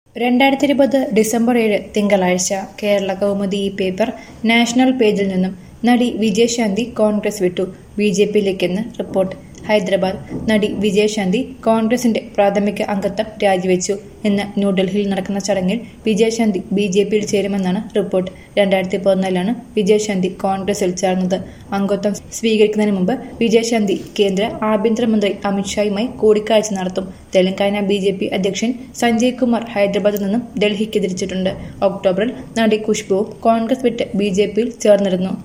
രണ്ടായിരത്തി ഇരുപത് ഡിസംബർ ഏഴ് തിങ്കളാഴ്ച കേരള കൗമുദി ഈ പേപ്പർ നാഷണൽ പേജിൽ നിന്നും നടി വിജയശാന്തി കോൺഗ്രസ് വിട്ടു ബി ജെ പിയിലേക്കെന്ന് റിപ്പോർട്ട് ഹൈദരാബാദ് നടി വിജയശാന്തി കോൺഗ്രസിന്റെ പ്രാഥമിക അംഗത്വം രാജിവെച്ചു ഇന്ന് ന്യൂഡൽഹിയിൽ നടക്കുന്ന ചടങ്ങിൽ വിജയശാന്തി ബി ജെ പിയിൽ ചേരുമെന്നാണ് റിപ്പോർട്ട് രണ്ടായിരത്തി പതിനാലിലാണ് വിജയശാന്തി കോൺഗ്രസിൽ ചേർന്നത് അംഗത്വം സ്വീകരിക്കുന്നതിന് മുമ്പ് വിജയശാന്തി കേന്ദ്ര ആഭ്യന്തരമന്ത്രി അമിത്ഷായുമായി കൂടിക്കാഴ്ച നടത്തും തെലങ്കാന ബി ജെ പി അധ്യക്ഷൻ സഞ്ജയ് കുമാർ ഹൈദരാബാദിൽ നിന്നും ഡൽഹിക്ക് തിരിച്ചിട്ടുണ്ട് ഒക്ടോബറിൽ നടി ഖുഷ്ബുവും കോൺഗ്രസ് വിട്ട് ബി ജെ പിയിൽ ചേർന്നിരുന്നു